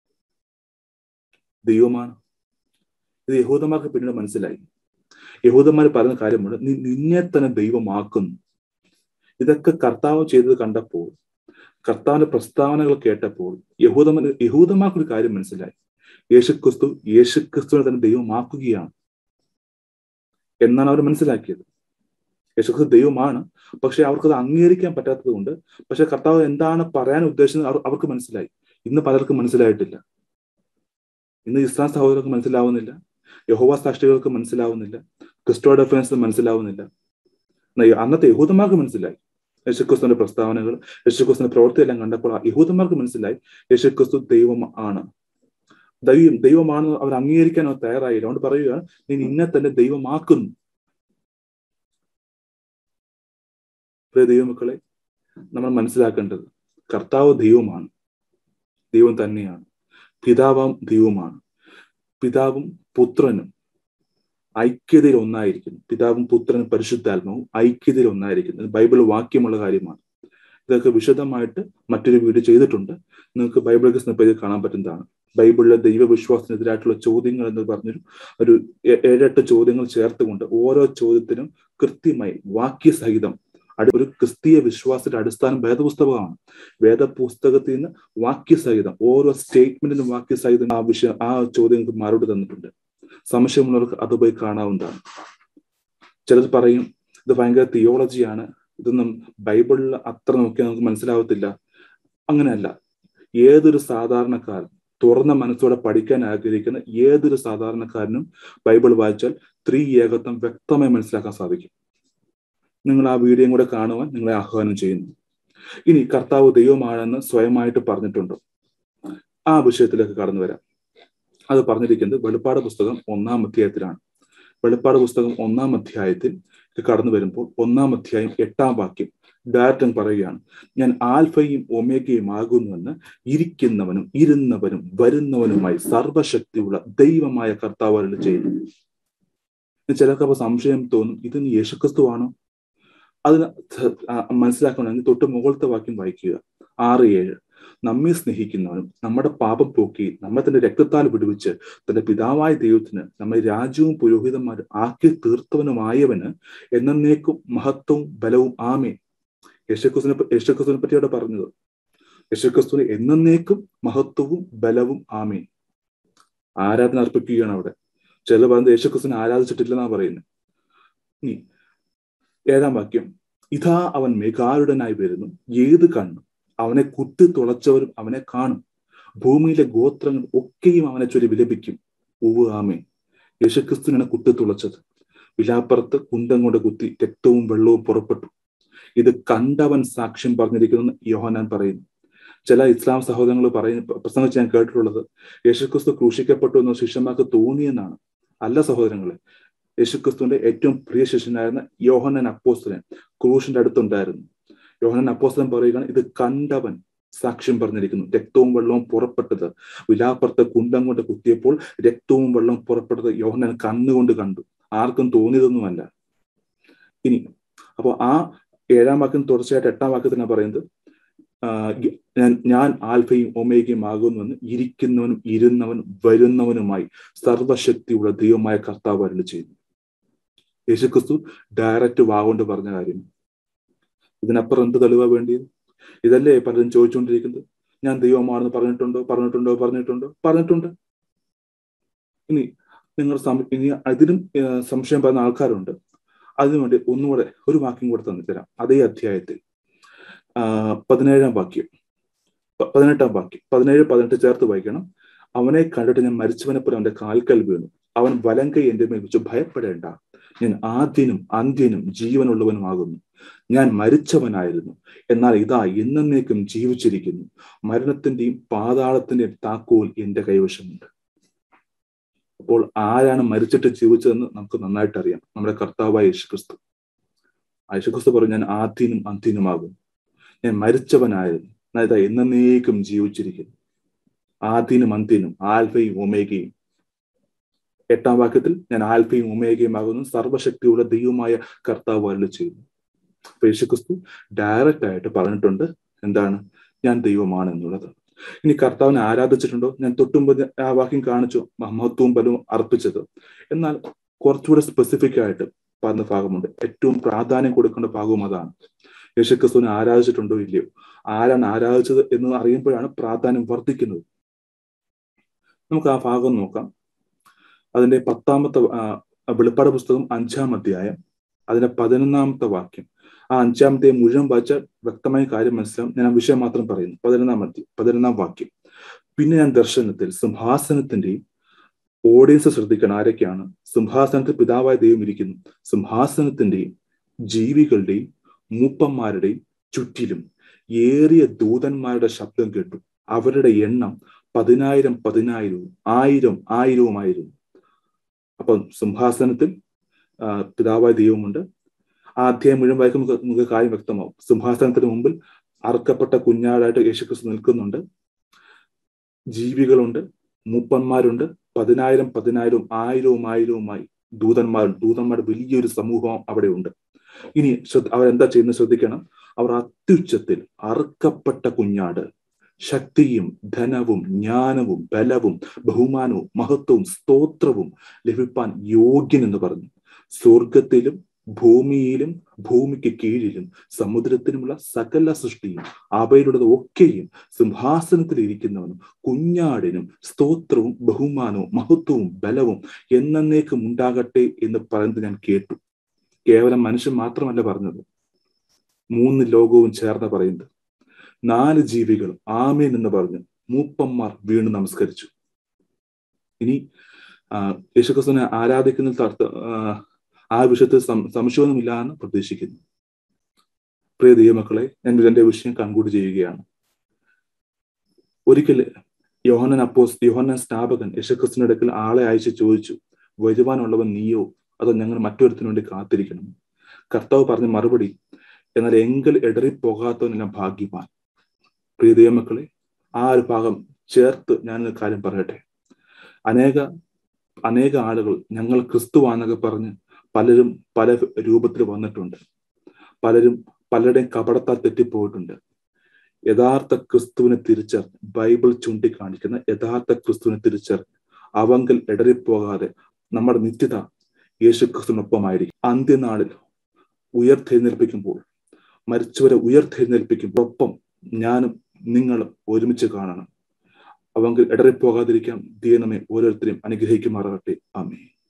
ദൈവമാണ് ഇത് യഹൂദന്മാർക്ക് പിന്നീട് മനസ്സിലായി യഹൂദന്മാർ പറയുന്ന കാര്യമുണ്ട് നീ നിന്നെ തന്നെ ദൈവമാക്കുന്നു ഇതൊക്കെ കർത്താവ് ചെയ്തത് കണ്ടപ്പോൾ കർത്താവിന്റെ പ്രസ്താവനകൾ കേട്ടപ്പോൾ യഹൂദന്മാർ യഹൂദന്മാർക്കൊരു കാര്യം മനസ്സിലായി യേശുക്രിസ്തു യേശുക്രിസ്തുവിനെ തന്നെ ദൈവമാക്കുകയാണ് എന്നാണ് അവർ മനസ്സിലാക്കിയത് യേശുക്രിസ്തു ദൈവമാണ് പക്ഷെ അവർക്കത് അംഗീകരിക്കാൻ പറ്റാത്തത് കൊണ്ട് പക്ഷെ കർത്താവ് എന്താണ് പറയാൻ ഉദ്ദേശിച്ചത് അവർക്ക് മനസ്സിലായി ഇന്ന് പലർക്കും മനസ്സിലായിട്ടില്ല ഇന്ന് ഇസ്ലാം സഹോദരർക്ക് മനസ്സിലാവുന്നില്ല യഹോവ സാക്ഷികൾക്ക് മനസ്സിലാവുന്നില്ല ക്രിസ്റ്റോ ഡെഫൻസ് മനസ്സിലാവുന്നില്ല അന്നത്തെ യഹൂദന്മാർക്ക് മനസ്സിലായി യേശുക്രിസ്തുവിന്റെ പ്രസ്താവനകൾ യേശുക്രിസ്തുവിന്റെ പ്രവൃത്തിയെല്ലാം കണ്ടപ്പോൾ യഹൂദന്മാർക്ക് മനസ്സിലായി യേശുക്രിസ്തു ദൈവം ആണ് ദൈവം ദൈവമാണെന്ന് അവർ അംഗീകരിക്കാൻ അവർ തയ്യാറായില്ല അതുകൊണ്ട് പറയുകയാണ് നീ നിന്നെ തന്നെ ദൈവമാക്കുന്നു പ്രിയ ദൈവമക്കളെ നമ്മൾ മനസ്സിലാക്കേണ്ടത് കർത്താവ് ദൈവമാണ് ദൈവം തന്നെയാണ് പിതാവാം ദൈവമാണ് പിതാവും പുത്രനും ഐക്യതയിൽ ഒന്നായിരിക്കുന്നു പിതാവും പുത്രനും പരിശുദ്ധാത്മാവും ഐക്യതയിൽ ഒന്നായിരിക്കുന്നു ബൈബിൾ വാക്യമുള്ള കാര്യമാണ് ഇതൊക്കെ വിശദമായിട്ട് മറ്റൊരു വീഡിയോ ചെയ്തിട്ടുണ്ട് നിങ്ങൾക്ക് ബൈബിൾ ക്രിസ്തുന്ന പേജിൽ കാണാൻ പറ്റുന്നതാണ് ബൈബിളിലെ ദൈവവിശ്വാസത്തിനെതിരായിട്ടുള്ള ചോദ്യങ്ങൾ എന്ന് പറഞ്ഞൊരു ഒരു ഏഴെട്ട് ചോദ്യങ്ങൾ ചേർത്തുകൊണ്ട് ഓരോ ചോദ്യത്തിനും കൃത്യമായി വാക്യസഹിതം ഒരു ക്രിസ്തീയ വിശ്വാസത്തിന്റെ അടിസ്ഥാനം വേദപുസ്തകമാണ് വേദപുസ്തകത്തിൽ നിന്ന് വാക്യസഹിതം ഓരോ സ്റ്റേറ്റ്മെന്റിനും വാക്യസഹിതം ആ വിഷയം ആ ചോദ്യങ്ങൾക്ക് മറുപടി തന്നിട്ടുണ്ട് സംശയമുള്ളവർക്ക് അത് പോയി കാണാവുന്നതാണ് ചിലർ പറയും ഇത് ഭയങ്കര തിയോളജിയാണ് ഇതൊന്നും ബൈബിളിൽ അത്ര നോക്കിയാൽ നമുക്ക് മനസ്സിലാവത്തില്ല അങ്ങനെയല്ല ഏതൊരു സാധാരണക്കാരൻ തുറന്ന മനസ്സോടെ പഠിക്കാൻ ആഗ്രഹിക്കുന്ന ഏതൊരു സാധാരണക്കാരനും ബൈബിൾ വായിച്ചാൽ ത്രീ ഏകത്വം വ്യക്തമായി മനസ്സിലാക്കാൻ സാധിക്കും നിങ്ങൾ ആ വീഡിയോയും കൂടെ കാണുവാൻ നിങ്ങളെ ആഹ്വാനം ചെയ്യുന്നു ഇനി കർത്താവ് ദൈവമാണെന്ന് സ്വയമായിട്ട് പറഞ്ഞിട്ടുണ്ടോ ആ വിഷയത്തിലേക്ക് കടന്നു വരാം അത് പറഞ്ഞിരിക്കുന്നത് വെളിപ്പാട് പുസ്തകം ഒന്നാം അധ്യായത്തിലാണ് വെളിപ്പാട് പുസ്തകം ഒന്നാം അധ്യായത്തിൽ കടന്നു വരുമ്പോൾ ഒന്നാം അധ്യായം എട്ടാം വാക്യം ഡയറക്റ്റ് പറയുകയാണ് ഞാൻ ആൽഫയും ഒമേഗയും ആകുന്നുവെന്ന് ഇരിക്കുന്നവനും ഇരുന്നവനും വരുന്നവനുമായി സർവശക്തിയുള്ള ദൈവമായ കർത്താവ് അരുളി ചെയ്യുന്നു ചിലർക്ക് അപ്പൊ സംശയം തോന്നും ഇത് യേശുക്രിസ്തുവാണോ അതിന് മനസ്സിലാക്കണമെങ്കിൽ തൊട്ട് മുകളിലത്തെ വാക്യം വായിക്കുക ആറ് ഏഴ് നമ്മെ സ്നേഹിക്കുന്നവനും നമ്മുടെ പാപം പോക്കി നമ്മെ തന്റെ രക്തത്താൽ വിടുവിച്ച് തന്റെ പിതാവായ ദൈവത്തിന് നമ്മെ രാജ്യവും പുരോഹിതന്മാരും ആക്കി തീർത്തവനുമായവന് എന്നേക്കും മഹത്വവും ബലവും ആമേ യശക്രിസ്തുവിനെ യശക്രിസ്തുവിനെ പറ്റിയാണ് പറഞ്ഞത് യശക്രിസ്തുവിന് എന്നേക്കും മഹത്വവും ബലവും ആമേ ആരാധന അർപ്പിക്കുകയാണ് അവിടെ ചില പറയുന്നത് യേശുക്രിസ്തുവിനെ ആരാധിച്ചിട്ടില്ലെന്നാ പറയുന്നത് ഇനി ഏഴാം വാക്യം ഇതാ അവൻ മെഗാരുടനായി വരുന്നു ഏത് കണ്ണും അവനെ കുത്തി തുളച്ചവരും അവനെ കാണും ഭൂമിയിലെ ഗോത്രങ്ങൾ ഒക്കെയും അവനെ ചൊല്ലി വിലപിക്കും ഉവ് ആമേ യേശുക്രിസ്തുവിനാണ് കുത്തി തുളച്ചത് വിലാപ്പുറത്ത് കുന്തം കൊണ്ട് കുത്തി രക്തവും വെള്ളവും പുറപ്പെട്ടു ഇത് കണ്ടവൻ സാക്ഷ്യം പറഞ്ഞിരിക്കുന്നു യോഹനാൻ പറയുന്നു ചില ഇസ്ലാം സഹോദരങ്ങൾ പറയുന്ന പ്രസംഗിച്ച് ഞാൻ കേട്ടിട്ടുള്ളത് യേശുക്രിസ്തു ക്രൂശിക്കപ്പെട്ടു എന്ന് ശിഷ്യന്മാർക്ക് തോന്നിയെന്നാണ് അല്ല സഹോദരങ്ങളെ യേശുക്രിസ്തുവിന്റെ ഏറ്റവും പ്രിയ ശിഷ്യനായിരുന്ന യോഹനൻ അപ്പോസ്തലൻ ക്രൂശിന്റെ അടുത്തുണ്ടായിരുന്നു യോഹനൻ അപ്പോസ്തലൻ പറയുകയാണ് ഇത് കണ്ടവൻ സാക്ഷ്യം പറഞ്ഞിരിക്കുന്നു രക്തവും വെള്ളവും പുറപ്പെട്ടത് വിലാപ്പുറത്ത് കുണ്ടം കൊണ്ട് കുത്തിയപ്പോൾ രക്തവും വെള്ളവും പുറപ്പെട്ടത് യോഹനൻ കണ്ണുകൊണ്ട് കണ്ടു ആർക്കും തോന്നിയതൊന്നുമല്ല ഇനി അപ്പോൾ ആ ഏഴാം വാക്യം തുടർച്ചയായിട്ട് എട്ടാം വാക്യത്തിനാണ് പറയുന്നത് ഞാൻ ഞാൻ ആൽഫയും ഒമേഗയും ആകുന്നുവെന്ന് ഇരിക്കുന്നവനും ഇരുന്നവനും വരുന്നവനുമായി സർവശക്തിയുള്ള ദൈവമായ കർത്താവ് അരുളി ചെയ്യുന്നു യേശുക്രിസ്തു ഡയറക്റ്റ് വാഗോണ്ട് പറഞ്ഞ കാര്യം ഇതിനപ്പുറം എന്ത് തെളിവാ വേണ്ടിയത് ഇതല്ലേ പലരും ചോദിച്ചുകൊണ്ടിരിക്കുന്നത് ഞാൻ ദൈവമാണെന്ന് പറഞ്ഞിട്ടുണ്ടോ പറഞ്ഞിട്ടുണ്ടോ പറഞ്ഞിട്ടുണ്ടോ പറഞ്ഞിട്ടുണ്ട് ഇനി നിങ്ങൾ ഇനി അതിനും സംശയം പറയുന്ന ആൾക്കാരുണ്ട് അതിനുവേണ്ടി ഒന്നുകൂടെ ഒരു വാക്യം കൂടെ തന്നു തരാം അതേ അധ്യായത്തിൽ പതിനേഴാം വാക്യം പതിനെട്ടാം വാക്യം പതിനേഴ് പതിനെട്ട് ചേർത്ത് വായിക്കണം അവനെ കണ്ടിട്ട് ഞാൻ മരിച്ചവനെ പോലെ അവന്റെ കാൽക്കൽ വീണു അവൻ വലം കൈ എന്റെ മേൽ വെച്ച് ഭയപ്പെടേണ്ട ഞാൻ ആദ്യനും അന്ത്യനും ജീവനുള്ളവനുമാകുന്നു ഞാൻ മരിച്ചവനായിരുന്നു എന്നാൽ ഇതാ എന്നേക്കും ജീവിച്ചിരിക്കുന്നു മരണത്തിന്റെയും പാതാളത്തിന്റെയും താക്കോൽ എന്റെ കൈവശമുണ്ട് അപ്പോൾ ആരാണ് മരിച്ചിട്ട് ജീവിച്ചതെന്ന് നമുക്ക് നന്നായിട്ട് അറിയാം നമ്മുടെ കർത്താവായ യേശുക്രിസ്തു യേശുക്രിസ്തു പറഞ്ഞു ഞാൻ ആദ്യനും അന്ത്യനുമാകും ഞാൻ മരിച്ചവനായിരുന്നു അതായത് എന്നേക്കും ജീവിച്ചിരിക്കുന്നു ആദ്യനും അന്ത്യനും ആൽഫയും ഒമേഗയും എട്ടാം വാക്യത്തിൽ ഞാൻ ആൽഫയും ഒമേഗയും ആകുന്നു സർവശക്തിയുള്ള ദൈവമായ കർത്താവ് അരുളി ചെയ്യുന്നു അപ്പൊ യേശുക്രിസ്തു ഡയറക്റ്റ് ആയിട്ട് പറഞ്ഞിട്ടുണ്ട് എന്താണ് ഞാൻ ദൈവമാണ് എന്നുള്ളത് ഇനി കർത്താവിനെ ആരാധിച്ചിട്ടുണ്ടോ ഞാൻ തൊട്ടുമ്പ് ആ വാക്യം കാണിച്ചു മഹത്വവും ബലവും അർപ്പിച്ചത് എന്നാൽ കുറച്ചുകൂടെ സ്പെസിഫിക് ആയിട്ട് പറഞ്ഞ ഭാഗമുണ്ട് ഏറ്റവും പ്രാധാന്യം കൊടുക്കേണ്ട ഭാഗവും അതാണ് യേശുക്രിസ്തുവിനെ ആരാധിച്ചിട്ടുണ്ടോ ഇല്ലയോ ആരാണ് ആരാധിച്ചത് എന്ന് അറിയുമ്പോഴാണ് പ്രാധാന്യം വർദ്ധിക്കുന്നത് നമുക്ക് ആ ഭാഗം നോക്കാം അതിന്റെ പത്താമത്തെ വെളിപ്പാട് പുസ്തകം അഞ്ചാം അധ്യായം അതിന്റെ പതിനൊന്നാമത്തെ വാക്യം ആ അഞ്ചാമത്തെ മുഴുവൻ വായിച്ചാൽ വ്യക്തമായ കാര്യം മനസ്സിലാവും ഞാൻ ആ വിഷയം മാത്രം പറയുന്നു പതിനൊന്നാം അധ്യ പതിനൊന്നാം വാക്യം പിന്നെ ഞാൻ ദർശനത്തിൽ സിംഹാസനത്തിന്റെയും ഓഡിയൻസ് ശ്രദ്ധിക്കണം ആരൊക്കെയാണ് സിംഹാസനത്തിൽ പിതാവായ ദൈവം ഇരിക്കുന്നു സിംഹാസനത്തിന്റെയും ജീവികളുടെയും മൂപ്പന്മാരുടെയും ചുറ്റിലും ഏറിയ ദൂതന്മാരുടെ ശബ്ദം കേട്ടു അവരുടെ എണ്ണം പതിനായിരം പതിനായിരവും ആയിരം ആയിരവുമായിരുന്നു അപ്പം സിംഹാസനത്തിൽ പിതാവായ ദൈവമുണ്ട് ആ അധ്യായം മുഴുവൻ വായിക്കുമ്പോൾ നമുക്ക് കാര്യം വ്യക്തമാവും സിംഹാസനത്തിന് മുമ്പിൽ അറക്കപ്പെട്ട കുഞ്ഞാടായിട്ട് യേശുക്രിസ്തു നിൽക്കുന്നുണ്ട് ജീവികളുണ്ട് മൂപ്പന്മാരുണ്ട് പതിനായിരം പതിനായിരവും ആയിരവും ആയിരവുമായി ദൂതന്മാരുണ്ട് ദൂതന്മാരുടെ വലിയൊരു സമൂഹം അവിടെ ഉണ്ട് ഇനി അവരെന്താ ചെയ്യുന്നത് ശ്രദ്ധിക്കണം അവർ അത്യുച്ചത്തിൽ അറുക്കപ്പെട്ട കുഞ്ഞാട് ശക്തിയും ധനവും ജ്ഞാനവും ബലവും ബഹുമാനവും മഹത്വവും സ്തോത്രവും ലഭിപ്പാൻ യോഗ്യൻ എന്ന് പറഞ്ഞു സ്വർഗത്തിലും ഭൂമിയിലും ഭൂമിക്ക് കീഴിലും സമുദ്രത്തിനുമുള്ള സകല സൃഷ്ടിയും അവയിലുള്ളത് ഒക്കെയും സിംഹാസനത്തിൽ ഇരിക്കുന്നവനും കുഞ്ഞാടിനും സ്തോത്രവും ബഹുമാനവും മഹത്വവും ബലവും എന്നേക്കും ഉണ്ടാകട്ടെ എന്ന് പറയുന്നത് ഞാൻ കേട്ടു കേവലം മനുഷ്യൻ മാത്രമല്ല പറഞ്ഞത് മൂന്ന് ലോകവും ചേർന്ന് പറയുന്നത് നാല് ജീവികൾ ആമേൻ എന്ന് പറഞ്ഞു മൂപ്പന്മാർ വീണ് നമസ്കരിച്ചു ഇനി യേശുക്രിസ്തുവിനെ ആരാധിക്കുന്ന ആ വിഷയത്തിൽ സംശയമൊന്നുമില്ല എന്ന് പ്രതീക്ഷിക്കുന്നു പ്രിയ ദൈവമക്കളെ ഞാൻ എന്റെ വിഷയം കൺകൂടി ചെയ്യുകയാണ് ഒരിക്കൽ യോഹനൻ അപ്പോസ് യോഹനൻ സ്ഥാപകൻ യേശുക്രിസ്തുവിന്റെ അടുക്കൽ ആളെ അയച്ച് ചോദിച്ചു വരുവാനുള്ളവൻ നീയോ അതോ ഞങ്ങൾ മറ്റൊരുത്തിനു വേണ്ടി കാത്തിരിക്കണം കർത്താവ് പറഞ്ഞ മറുപടി എന്നാൽ എങ്കിൽ ഇടറിപ്പോകാത്തവനെല്ലാം ഭാഗ്യവാൻ പ്രിയ ദൈവമക്കളെ ആ ഒരു ഭാഗം ചേർത്ത് ഞാനൊരു കാര്യം പറയട്ടെ അനേക അനേക ആളുകൾ ഞങ്ങൾ ക്രിസ്തുവാന്നൊക്കെ പറഞ്ഞ് പലരും പല രൂപത്തിൽ വന്നിട്ടുണ്ട് പലരും പലരുടെയും കപടത്താൽ തെറ്റിപ്പോയിട്ടുണ്ട് യഥാർത്ഥ ക്രിസ്തുവിനെ തിരിച്ചറിഞ്ഞ് ബൈബിൾ ചൂണ്ടിക്കാണിക്കുന്ന യഥാർത്ഥ ക്രിസ്തുവിനെ തിരിച്ചറിഞ്ഞ് അവങ്കൽ ഇടറിപ്പോകാതെ നമ്മുടെ നിത്യത യേശു ക്രിസ്തുവിനൊപ്പമായിരിക്കും അന്ത്യനാളിൽ ഉയർത്തെഴുന്നേൽപ്പിക്കുമ്പോൾ മരിച്ചവരെ ഉയർത്തെഴുന്നേൽപ്പിക്കുമ്പോൾ ഒപ്പം ഞാനും നിങ്ങളും ഒരുമിച്ച് കാണണം അവങ്കിൽ ഇടറിപ്പോകാതിരിക്കാൻ ദൈവമേ ഓരോരുത്തരെയും അനുഗ്രഹിക്കുമാറാകട്ടെ ആമേ